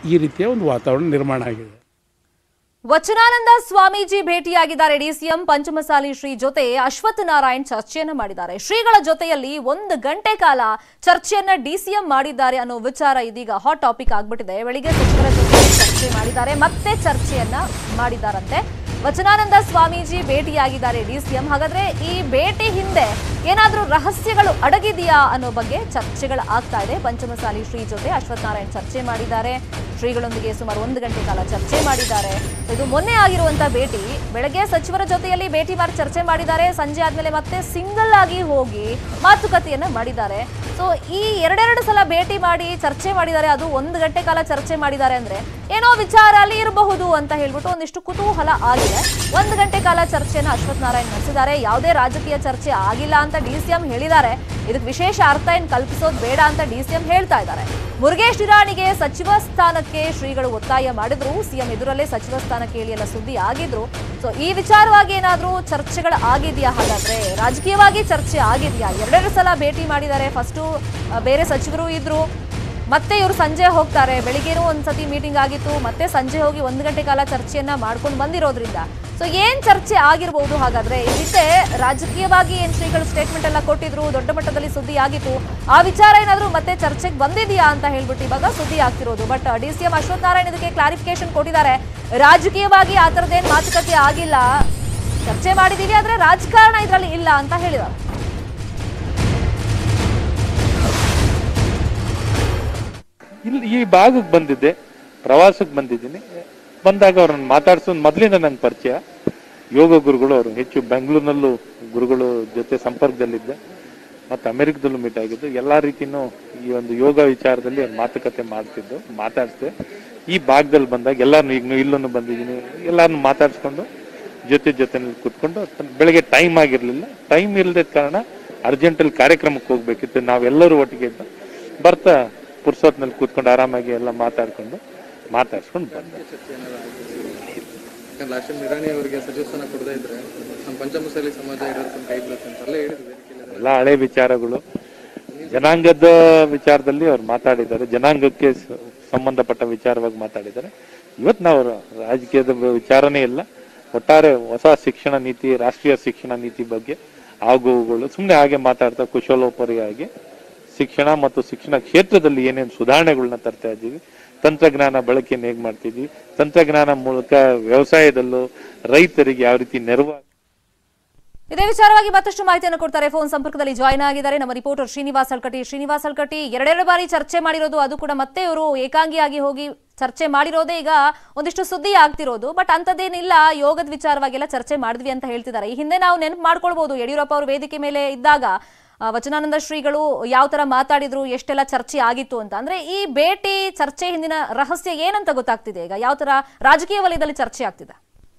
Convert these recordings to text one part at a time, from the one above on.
ಈ ರೀತಿಯ ಒಂದು ವಾತಾವರಣ ನಿರ್ಮಾಣ ಆಗಿದೆ ವಚನಾನಂದ ಸ್ವಾಮೀಜಿ ಭೇಟಿಯಾಗಿದ್ದಾರೆ ಡಿಸಿಎಂ ಪಂಚಮಸಾಲಿ ಶ್ರೀ ಜೊತೆ ಅಶ್ವಥ್ ನಾರಾಯಣ್ ಚರ್ಚೆಯನ್ನ ಮಾಡಿದ್ದಾರೆ ಶ್ರೀಗಳ ಜೊತೆಯಲ್ಲಿ ಒಂದು ಗಂಟೆ ಕಾಲ ಚರ್ಚೆಯನ್ನ ಡಿಸಿಎಂ ಮಾಡಿದ್ದಾರೆ ಅನ್ನೋ ವಿಚಾರ ಇದೀಗ ಹಾಟ್ ಟಾಪಿಕ್ ಆಗ್ಬಿಟ್ಟಿದೆ ಬೆಳಿಗ್ಗೆ ಸಚಿವರ ಜೊತೆ ಚರ್ಚೆ ಮಾಡಿದ್ದಾರೆ ಮತ್ತೆ ಚರ್ಚೆಯನ್ನ ಮಾಡಿದ್ದಾರಂತೆ ವಚನಾನಂದ ಸ್ವಾಮೀಜಿ ಭೇಟಿಯಾಗಿದ್ದಾರೆ ಡಿಸಿಎಂ ಹಾಗಾದ್ರೆ ಈ ಭೇಟಿ ಹಿಂದೆ ಏನಾದ್ರೂ ರಹಸ್ಯಗಳು ಅಡಗಿದೆಯಾ ಅನ್ನೋ ಬಗ್ಗೆ ಚರ್ಚೆಗಳು ಆಗ್ತಾ ಇದೆ ಪಂಚಮಸಾಲಿ ಶ್ರೀ ಜೊತೆ ಅಶ್ವಥ್ ನಾರಾಯಣ್ ಚರ್ಚೆ ಮಾಡಿದ್ದಾರೆ ಶ್ರೀಗಳೊಂದಿಗೆ ಸುಮಾರು ಒಂದು ಗಂಟೆ ಕಾಲ ಚರ್ಚೆ ಮಾಡಿದ್ದಾರೆ ಇದು ಮೊನ್ನೆ ಆಗಿರುವಂತ ಭೇಟಿ ಬೆಳಗ್ಗೆ ಸಚಿವರ ಜೊತೆಯಲ್ಲಿ ಭೇಟಿ ಮಾಡಿ ಚರ್ಚೆ ಮಾಡಿದ್ದಾರೆ ಸಂಜೆ ಆದ್ಮೇಲೆ ಮತ್ತೆ ಸಿಂಗಲ್ ಆಗಿ ಹೋಗಿ ಮಾತುಕತೆಯನ್ನ ಮಾಡಿದ್ದಾರೆ ಸೊ ಈ ಎರಡೆರಡು ಸಲ ಭೇಟಿ ಮಾಡಿ ಚರ್ಚೆ ಮಾಡಿದ್ದಾರೆ ಅದು ಒಂದು ಗಂಟೆ ಕಾಲ ಚರ್ಚೆ ಮಾಡಿದ್ದಾರೆ ಅಂದ್ರೆ ಏನೋ ವಿಚಾರ ಅಲ್ಲಿ ಇರಬಹುದು ಅಂತ ಹೇಳ್ಬಿಟ್ಟು ಒಂದಿಷ್ಟು ಕುತೂಹಲ ಆಗಿದೆ ಒಂದು ಗಂಟೆ ಕಾಲ ಚರ್ಚೆಯನ್ನು ಅಶ್ವಥ್ ನಾರಾಯಣ್ ನಡೆಸಿದ್ದಾರೆ ಯಾವುದೇ ರಾಜಕೀಯ ಚರ್ಚೆ ಆಗಿಲ್ಲ ಅಂತ ಡಿ ಸಿ ಎಂ ಹೇಳಿದ್ದಾರೆ ಇದಕ್ಕೆ ವಿಶೇಷ ಅರ್ಥ ಏನು ಕಲ್ಪಿಸೋದು ಬೇಡ ಅಂತ ಡಿ ಸಿ ಎಂ ಹೇಳ್ತಾ ಇದ್ದಾರೆ ಮುರುಗೇಶ್ ನಿರಾಣಿಗೆ ಸಚಿವ ಸ್ಥಾನಕ್ಕೆ ಶ್ರೀಗಳು ಒತ್ತಾಯ ಮಾಡಿದ್ರು ಸಿಎಂ ಎದುರಲ್ಲೇ ಸಚಿವ ಸ್ಥಾನ ಕೇಳಿ ಎಲ್ಲ ಸುದ್ದಿ ಆಗಿದ್ರು ಸೊ ಈ ವಿಚಾರವಾಗಿ ಏನಾದ್ರೂ ಚರ್ಚೆಗಳು ಆಗಿದೆಯಾ ಹಾಗಾದ್ರೆ ರಾಜಕೀಯವಾಗಿ ಚರ್ಚೆ ಆಗಿದೆಯಾ ಎರಡೆರಡು ಸಲ ಭೇಟಿ ಮಾಡಿದ್ದಾರೆ ಫಸ್ಟು ಬೇರೆ ಸಚಿವರು ಇದ್ರು ಮತ್ತೆ ಇವರು ಸಂಜೆ ಹೋಗ್ತಾರೆ ಬೆಳಿಗ್ಗೆನೂ ಒಂದ್ಸತಿ ಮೀಟಿಂಗ್ ಆಗಿತ್ತು ಮತ್ತೆ ಸಂಜೆ ಹೋಗಿ ಒಂದು ಗಂಟೆ ಕಾಲ ಚರ್ಚೆಯನ್ನ ಮಾಡ್ಕೊಂಡು ಬಂದಿರೋದ್ರಿಂದ ಸೊ ಏನ್ ಚರ್ಚೆ ಆಗಿರ್ಬೋದು ಹಾಗಾದ್ರೆ ಈ ಹಿಂದೆ ರಾಜಕೀಯವಾಗಿ ಏನ್ ಶ್ರೀಗಳು ಸ್ಟೇಟ್ಮೆಂಟ್ ಎಲ್ಲ ಕೊಟ್ಟಿದ್ರು ದೊಡ್ಡ ಮಟ್ಟದಲ್ಲಿ ಸುದ್ದಿ ಆಗಿತ್ತು ಆ ವಿಚಾರ ಏನಾದ್ರೂ ಮತ್ತೆ ಚರ್ಚೆಗೆ ಬಂದಿದೆಯಾ ಅಂತ ಹೇಳ್ಬಿಟ್ಟು ಇವಾಗ ಸುದ್ದಿ ಆಗ್ತಿರೋದು but D C M Ashwath Narayan ಇದಕ್ಕೆ ಕ್ಲಾರಿಫಿಕೇಶನ್ ಕೊಟ್ಟಿದ್ದಾರೆ ರಾಜಕೀಯವಾಗಿ ಆ ಥರದ್ದೇನು ಮಾತುಕತೆ ಆಗಿಲ್ಲ ಚರ್ಚೆ ಮಾಡಿದೀವಿ ಆದ್ರೆ ರಾಜಕಾರಣ ಇದರಲ್ಲಿ ಇಲ್ಲ ಅಂತ ಹೇಳಿದ್ದಾರೆ ಇಲ್ಲಿ ಈ ಭಾಗಕ್ಕೆ ಬಂದಿದ್ದೆ ಪ್ರವಾಸಕ್ಕೆ ಬಂದಿದ್ದೀನಿ ಬಂದಾಗ ಅವ್ರನ್ನ ಮಾತಾಡ್ಸೋದು ಮೊದಲಿಂದ ನಂಗೆ ಪರಿಚಯ ಯೋಗ ಗುರುಗಳು ಅವರು ಹೆಚ್ಚು ಬೆಂಗಳೂರಿನಲ್ಲೂ ಗುರುಗಳು ಜೊತೆ ಸಂಪರ್ಕದಲ್ಲಿದ್ದೆ ಮತ್ತು ಅಮೆರಿಕದಲ್ಲೂ ಮೀಟ್ ಆಗಿದ್ದು ಎಲ್ಲ ರೀತಿನೂ ಈ ಒಂದು ಯೋಗ ವಿಚಾರದಲ್ಲಿ ಅವ್ರು ಮಾತುಕತೆ ಮಾಡ್ತಿದ್ದು ಮಾತಾಡ್ತೆ ಈ ಭಾಗದಲ್ಲಿ ಬಂದಾಗ ಎಲ್ಲಾರನ್ನು ಈಗ ಇಲ್ಲೂ ಬಂದಿದ್ದೀನಿ ಎಲ್ಲಾರನ್ನು ಮಾತಾಡ್ಸ್ಕೊಂಡು ಜೊತೆ ಜೊತೆನಲ್ಲಿ ಕೂತ್ಕೊಂಡು ಬೆಳಗ್ಗೆ ಟೈಮ್ ಆಗಿರಲಿಲ್ಲ ಟೈಮ್ ಇಲ್ಲದ ಕಾರಣ ಅರ್ಜೆಂಟಲ್ಲಿ ಕಾರ್ಯಕ್ರಮಕ್ಕೆ ಹೋಗ್ಬೇಕಿತ್ತು ನಾವೆಲ್ಲರೂ ಒಟ್ಟಿಗೆ ಇದ್ದು ಬರ್ತಾ ಪುರ್ಸೊತ್ನಲ್ಲಿ ಕೂತ್ಕೊಂಡು ಆರಾಮಾಗಿ ಎಲ್ಲ ಮಾತಾಡ್ಕೊಂಡು ಮಾತಾಡ್ಸ್ಕೊಂಡು ಬಂದೆ ಯಾಕಂದ್ರೆ ಲಾಸ್ಟ್ ಟೈಮ್ ನಿರಾಣಿ ಅವರಿಗೆ ಸಚಿವ ಸ್ಥಾನ ಕೊಡದೇ ಇದ್ರೆ ನಮ್ಮ ಪಂಚಮಸಾಲಿ ಸಮಾಜ ಇಡೋದಕ್ಕೆ ಕೈ ಬೀಳುತ್ತೆ ಅಂತ ಅಲ್ಲೇ ಹೇಳಿದ್ರು ವೇದಿಕೆಯಲ್ಲಿ ಎಲ್ಲ ಹಳೆ ವಿಚಾರಗಳು ಜನಾಂಗದ ವಿಚಾರದಲ್ಲಿ ಅವ್ರು ಮಾತಾಡಿದ್ದಾರೆ ಜನಾಂಗಕ್ಕೆ ಸ- ಸಂಬಂಧಪಟ್ಟ ವಿಚಾರವಾಗಿ ಮಾತಾಡಿದ್ದಾರೆ ಇವತ್ತು ನಾವು ರ- ರಾಜಕೀಯದ ವಿಚಾರನೇ ಇಲ್ಲ ಒಟ್ಟಾರೆ ಹೊಸ ಶಿಕ್ಷಣ ನೀತಿ ರಾಷ್ಟ್ರೀಯ ಶಿಕ್ಷಣ ನೀತಿ ಬಗ್ಗೆ ಆಗುವುಗಳು ಸುಮ್ಮನೆ ಹಾಗೆ ಮಾತಾಡ್ತಾ ಕುಶಲೋಪರಿಯಾಗಿ ಶಿಕ್ಷಣ ಮತ್ತು ಶಿಕ್ಷಣ ಕ್ಷೇತ್ರದಲ್ಲಿ ಏನೇನು ಸುಧಾರಣೆಗಳನ್ನ ತರ್ತಾ ಇದ್ದೀವಿ ತಂತ್ರಜ್ಞಾನ ಬಳಕೆಯನ್ನು ಹೇಗೆ ಮಾಡ್ತಿದ್ವಿ ತಂತ್ರಜ್ಞಾನ ಮೂಲಕ ವ್ಯವಸಾಯದಲ್ಲೂ ರೈತರಿಗೆ ಯಾವ ರೀತಿ ನೆರವು ಇದೇ ವಿಚಾರವಾಗಿ ಮತ್ತಷ್ಟು ಮಾಹಿತಿಯನ್ನು ಕೊಡ್ತಾರೆ ಫೋನ್ ಸಂಪರ್ಕದಲ್ಲಿ ಜಾಯ್ನ್ ಆಗಿದ್ದಾರೆ ನಮ್ಮ ರಿಪೋರ್ಟರ್ ಶ್ರೀನಿವಾಸ್ ಹಲ್ಕಟಿ ಶ್ರೀನಿವಾಸ್ ಹಲ್ಕಟಿ ಎರಡೆರಡು ಬಾರಿ ಚರ್ಚೆ ಮಾಡಿರೋದು ಅದು ಕೂಡ ಮತ್ತೆ ಇವರು ಏಕಾಂಗಿಯಾಗಿ ಹೋಗಿ ಚರ್ಚೆ ಮಾಡಿರೋದೇ ಈಗ ಒಂದಿಷ್ಟು ಸುದ್ದಿ ಆಗ್ತಿರೋದು ಬಟ್ ಅಂಥದ್ದೇನಿಲ್ಲ ಯೋಗದ ವಿಚಾರವಾಗೆಲ್ಲ ಚರ್ಚೆ ಮಾಡಿದ್ವಿ ಅಂತ ಹೇಳ್ತಿದ್ದಾರೆ ಈ ಹಿಂದೆ ನಾವು ನೆನಪು ಮಾಡ್ಕೊಳ್ಬಹುದು ಯಡಿಯೂರಪ್ಪ ಅವರು ವೇದಿಕೆ ಮೇಲೆ ಇದ್ದಾಗ ಆ, ವಚನಾನಂದ ಶ್ರೀಗಳು ಯಾವ ತರ ಮಾತಾಡಿದ್ರು ಎಷ್ಟೆಲ್ಲ ಚರ್ಚೆ ಆಗಿತ್ತು ಅಂತ ಅಂದ್ರೆ ಈ ಭೇಟಿ ಚರ್ಚೆ ಹಿಂದಿನ ರಹಸ್ಯ ಏನಂತ ಗೊತ್ತಾಗ್ತಿದೆ ಈಗ ಯಾವ ತರ ರಾಜಕೀಯ ವಲಯದಲ್ಲಿ ಚರ್ಚೆ ಆಗ್ತಿದೆ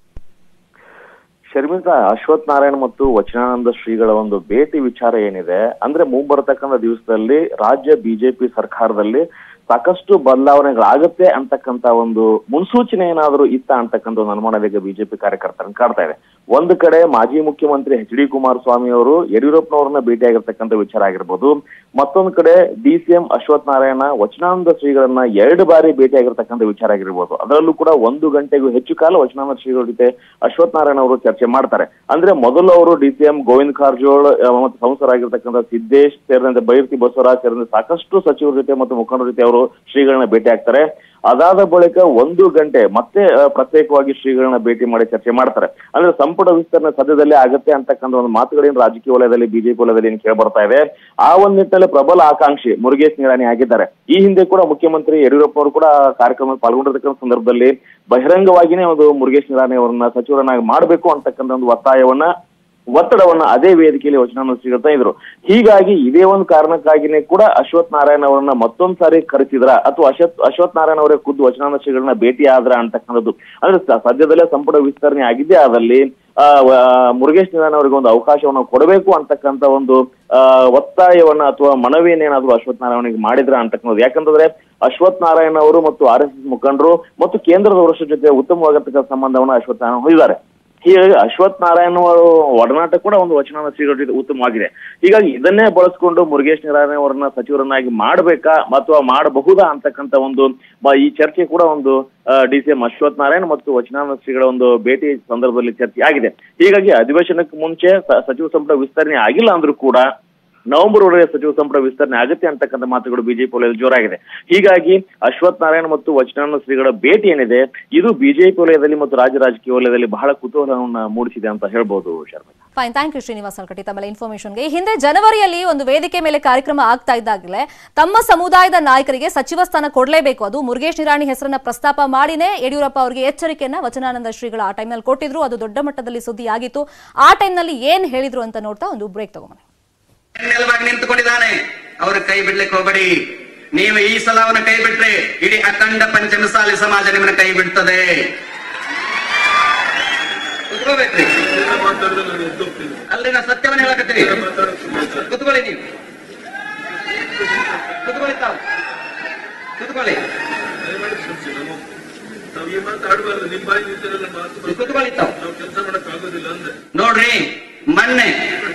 ಶರ್ಮಿತಾ ಅಶ್ವಥ್ ನಾರಾಯಣ್ ಮತ್ತು ವಚನಾನಂದ ಶ್ರೀಗಳ ಒಂದು ಭೇಟಿ ವಿಚಾರ ಏನಿದೆ ಅಂದ್ರೆ ಮುಂಬರತಕ್ಕಂಥ ದಿವಸದಲ್ಲಿ ರಾಜ್ಯ ಬಿಜೆಪಿ ಸರ್ಕಾರದಲ್ಲಿ ಸಾಕಷ್ಟು ಬದಲಾವಣೆಗಳಾಗತ್ತೆ ಅಂತಕ್ಕಂತ ಒಂದು ಮುನ್ಸೂಚನೆ ಏನಾದರೂ ಇತ್ತ ಅಂತಕ್ಕಂಥ ಒಂದು ಅನುಮಾನ ಈಗ ಬಿಜೆಪಿ ಕಾರ್ಯಕರ್ತರನ್ನ ಕಾಡ್ತಾ ಇದೆ ಒಂದು ಕಡೆ ಮಾಜಿ ಮುಖ್ಯಮಂತ್ರಿ ಎಚ್ ಡಿ ಕುಮಾರಸ್ವಾಮಿ ಅವರು ಯಡಿಯೂರಪ್ಪನವ್ರನ್ನ ಭೇಟಿಯಾಗಿರ್ತಕ್ಕಂಥ ವಿಚಾರ ಆಗಿರ್ಬೋದು ಮತ್ತೊಂದು ಕಡೆ D C M Ashwath Narayana Vachanananda ಶ್ರೀಗಳನ್ನ ಎರಡು ಬಾರಿ ಭೇಟಿಯಾಗಿರ್ತಕ್ಕಂಥ ವಿಚಾರ ಆಗಿರ್ಬೋದು ಅದರಲ್ಲೂ ಕೂಡ ಒಂದು ಗಂಟೆಗೂ ಹೆಚ್ಚು ಕಾಲ ವಚನಾನಂದ ಶ್ರೀಗಳ ಜೊತೆ ಅಶ್ವಥ್ ನಾರಾಯಣ ಅವರು ಚರ್ಚೆ ಮಾಡ್ತಾರೆ ಅಂದ್ರೆ ಮೊದಲು ಅವರು D C M Govind Karajol ಆ, ಮತ್ತು ಸಂಸದರಾಗಿರ್ತಕ್ಕಂಥ ಸಿದ್ದೇಶ್ ಸೇರಿದಂತೆ ಬೈರತಿ ಬಸವರಾಜ್ ಸೇರಿದಂತೆ ಸಾಕಷ್ಟು ಸಚಿವರ ಜೊತೆ ಮತ್ತು ಮುಖಂಡರ ಜೊತೆ ಅವರು ಶ್ರೀಗಳನ್ನ ಭೇಟಿ ಆಗ್ತಾರೆ ಅದಾದ ಬಳಿಕ ಒಂದು ಗಂಟೆ ಮತ್ತೆ ಆ, ಪ್ರತ್ಯೇಕವಾಗಿ ಶ್ರೀಗಳನ್ನ ಭೇಟಿ ಮಾಡಿ ಚರ್ಚೆ ಮಾಡ್ತಾರೆ ಅಂದ್ರೆ ಸಂಪುಟ ವಿಸ್ತರಣೆ ಸದ್ಯದಲ್ಲೇ ಆಗತ್ತೆ ಅಂತಕ್ಕಂಥ ಒಂದು ಮಾತುಗಳೇನು ರಾಜಕೀಯ ವಲಯದಲ್ಲಿ ಬಿಜೆಪಿ ವಲಯದಲ್ಲಿ ಏನು ಕೇಳಿ ಬರ್ತಾ ಇದೆ ಆ ಒಂದು ನಿಟ್ಟಿನಲ್ಲಿ ಪ್ರಬಲ ಆಕಾಂಕ್ಷಿ ಮುರುಗೇಶ್ ನಿರಾಣಿ ಆಗಿದ್ದಾರೆ ಈ ಹಿಂದೆ ಕೂಡ ಮುಖ್ಯಮಂತ್ರಿ ಯಡಿಯೂರಪ್ಪ ಅವರು ಕೂಡ ಆ ಕಾರ್ಯಕ್ರಮದಲ್ಲಿ ಪಾಲ್ಗೊಂಡಿರ್ತಕ್ಕಂಥ ಸಂದರ್ಭದಲ್ಲಿ ಬಹಿರಂಗವಾಗಿನೇ ಒಂದು ಮುರುಗೇಶ್ ನಿರಾಣಿ ಅವರನ್ನ ಸಚಿವರನ್ನಾಗಿ ಮಾಡಬೇಕು ಅಂತಕ್ಕಂಥ ಒಂದು ಒತ್ತಾಯವನ್ನ ಒತ್ತಡವನ್ನ ಅದೇ ವೇದಿಕೆಯಲ್ಲಿ ವಚನ ಸಿಗುತ್ತಾ ಇದ್ರು ಹೀಗಾಗಿ ಇದೇ ಒಂದು ಕಾರಣಕ್ಕಾಗಿನೇ ಕೂಡ ಅಶ್ವಥ್ ನಾರಾಯಣ ಅವರನ್ನ ಮತ್ತೊಂದ್ ಸಾರಿ ಕರೆಸಿದ್ರ ಅಥವಾ ಅಶ್ವಥ್ ಅಶ್ವಥ್ ನಾರಾಯಣ ಅವರೇ ಖುದ್ದು ವಚನಾನ ಶ್ರೀಗಳನ್ನ ಭೇಟಿ ಆದ್ರ ಅಂತಕ್ಕಂಥದ್ದು ಅಂದ್ರೆ ಸ- ಸದ್ಯದಲ್ಲೇ ಸಂಪುಟ ವಿಸ್ತರಣೆ ಆಗಿದ್ದೇ ಆದಲ್ಲಿ ಆ, ವ- ಮುರುಗೇಶ್ ನಿರಾಣಿ ಅವರಿಗೆ ಒಂದು ಅವಕಾಶವನ್ನ ಕೊಡಬೇಕು ಅಂತಕ್ಕಂಥ ಒಂದು ಆ, ಒತ್ತಾಯವನ್ನ ಅಥವಾ ಮನವಿಯನ್ನೇನಾದ್ರೂ ಅಶ್ವಥ್ ನಾರಾಯಣನಿಗೆ ಮಾಡಿದ್ರ ಅಂತಕ್ಕಂಥದ್ದು ಯಾಕಂತಂದ್ರೆ ಅಶ್ವಥ್ ನಾರಾಯಣ ಅವರು ಮತ್ತು ಆರ್ ಎಸ್ ಎಸ್ ಮುಖಂಡರು ಮತ್ತು ಕೇಂದ್ರದ ವರಿಷ್ಠರ ಜೊತೆ ಉತ್ತಮವಾಗಿರ್ತಕ್ಕಂಥ ಸಂಬಂಧವನ್ನ ಅಶ್ವಥ್ ನಾರಾಯಣ ಹೊಂದಿದ್ದಾರೆ ಹೀಗಾಗಿ ಅಶ್ವಥ್ ನಾರಾಯಣ ಅವರು ಒಡನಾಟ ಕೂಡ ಒಂದು ವಚನ ಶ್ರೀಗಳ ಜೊತೆ ಉತ್ತಮವಾಗಿದೆ ಹೀಗಾಗಿ ಇದನ್ನೇ ಬಳಸ್ಕೊಂಡು ಮುರುಗೇಶ್ ನಾರಾಯಣ ಅವರನ್ನ ಸಚಿವರನ್ನಾಗಿ ಮಾಡಬೇಕಾ ಅಥವಾ ಮಾಡಬಹುದಾ ಅಂತಕ್ಕಂತ ಒಂದು ಬ- ಈ ಚರ್ಚೆ ಕೂಡ ಒಂದು D C M Ashwath Narayana ಮತ್ತು ವಚನಾನಂದ ಶ್ರೀಗಳ ಒಂದು ಭೇಟಿ ಸಂದರ್ಭದಲ್ಲಿ ಚರ್ಚೆ ಆಗಿದೆ ಹೀಗಾಗಿ ಅಧಿವೇಶನಕ್ಕೆ ಮುಂಚೆ ಸ- ಸಚಿವ ಸಂಪುಟ ವಿಸ್ತರಣೆ ಆಗಿಲ್ಲ ಅಂದ್ರೂ ಕೂಡ ನವೆಂಬರ್ ಒಳಗೆ ಸಚಿವ ಸಂಪುಟ ವಿಸ್ತರಣೆ ಆಗುತ್ತೆ ಅಂತಕ್ಕಂಥ ಮಾತುಗಳು ಬಿಜೆಪಿ ವಲಯದಲ್ಲಿ ಜೋರಾಗಿದೆ ಹೀಗಾಗಿ ಅಶ್ವಥ್ ನಾರಾಯಣ ಮತ್ತು ವಚನಾನಂದ ಶ್ರೀಗಳ ಭೇಟಿ ಏನಿದೆ ಇದು ಬಿಜೆಪಿ ವಲಯದಲ್ಲಿ ಮತ್ತು ರಾಜ್ಯ ರಾಜಕೀಯ ವಲಯದಲ್ಲಿ ಬಹಳ ಕುತೂಹಲವನ್ನು ಮೂಡಿಸಿದೆ ಅಂತ ಹೇಳ್ಬೋದು Sharma fine thank you Srinivas Alkatti ತಮ್ಮ ಇನ್ಫಾರ್ಮೇಶನ್ಗೆ ಈ ಹಿಂದೆ ಜನವರಿಯಲ್ಲಿ ಒಂದು ವೇದಿಕೆ ಮೇಲೆ ಕಾರ್ಯಕ್ರಮ ಆಗ್ತಾ ಇದ್ದಾಗಲೇ ತಮ್ಮ ಸಮುದಾಯದ ನಾಯಕರಿಗೆ ಸಚಿವ ಸ್ಥಾನ ಕೊಡಲೇಬೇಕು ಅದು ಮುರುಗೇಶ್ ನಿರಾಣಿ ಹೆಸರನ್ನ ಪ್ರಸ್ತಾಪ ಮಾಡಿನೇ ಯಡಿಯೂರಪ್ಪ ಅವರಿಗೆ ಎಚ್ಚರಿಕೆಯನ್ನ ವಚನಾನಂದ ಶ್ರೀಗಳ ಆ ಟೈಮ್ನಲ್ಲಿ ಕೊಟ್ಟಿದ್ರು ಅದು ದೊಡ್ಡ ಮಟ್ಟದಲ್ಲಿ ಸುದ್ದಿ ಆಗಿತ್ತು ಆ ಟೈಮ್ನಲ್ಲಿ ಏನ್ ಹೇಳಿದ್ರು ಅಂತ ನೋಡ್ತಾ ಒಂದು ಬ್ರೇಕ್ ತಗೊಂಬನ್ನಿ ಬೆನ್ನೆಲುಬಾಗಿ ನಿಂತುಕೊಂಡಿದ್ದಾನೆ ಅವರು ಕೈ ಬಿಡ್ಲಿಕ್ಕೆ ಹೋಗಬೇಡಿ ನೀವು ಈ ಸಲ ಅವನ ಕೈ ಬಿಟ್ರೆ ಇಡೀ ಅಖಂಡ ಪಂಚಮಸಾಲಿ ಸಮಾಜ ನಿಮ್ಮನ್ನ ಕೈ ಬಿಡ್ತದೆ ಕುತ್ಕೋಬೇಕ್ರಿ ಅಲ್ರಿ ನಾ ಸತ್ಯವನ್ನ ಹೇಳಕತ್ತೀನಿ ಕುತ್ಕೊಳ್ಳಿ ನೀವು ಕುತ್ಕೊಳ್ಳಿ ತಾವು ಕುತ್ಕೊಳ್ಳಿ ಕುತ್ಕೊಳ್ಳಿ ತಾವು ನೋಡ್ರಿ ಮೊನ್ನೆ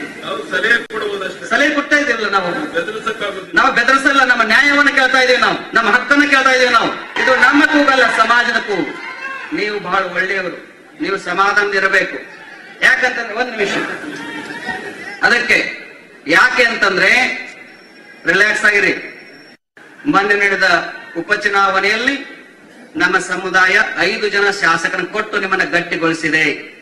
ಸಲಹೆ ಕೊಡ್ತಾ ಇದೀವಲ್ಲ ನಾವು ನಾವು ಬೆದರಿಸಲ್ಲ ನಮ್ಮ ನ್ಯಾಯವನ್ನು ಕೇಳ್ತಾ ಇದೀವಿ ನಾವು ನಮ್ಮ ಹಕ್ಕನ್ನು ಕೇಳ್ತಾ ಇದೀವಿ ನಾವು ಇದು ನಮ್ಮ ಕೂಗಲ್ಲ ಸಮಾಜದ ಕೂಗು ನೀವು ಬಹಳ ಒಳ್ಳೆಯವರು ನೀವು ಸಮಾಧಾನ ಇರಬೇಕು ಯಾಕಂತಂದ್ರೆ ಒಂದು ನಿಮಿಷ ಅದಕ್ಕೆ ಯಾಕೆ ಅಂತಂದ್ರೆ ರಿಲ್ಯಾಕ್ಸ್ ಆಗಿರಿ ಮೊನ್ನೆ ನಡೆದ ಉಪಚುನಾವಣೆಯಲ್ಲಿ ನಮ್ಮ ಸಮುದಾಯ ಐದು ಜನ ಶಾಸಕರನ್ನು ಕೊಟ್ಟು ನಿಮ್ಮನ್ನ ಗಟ್ಟಿಗೊಳಿಸಿದೆ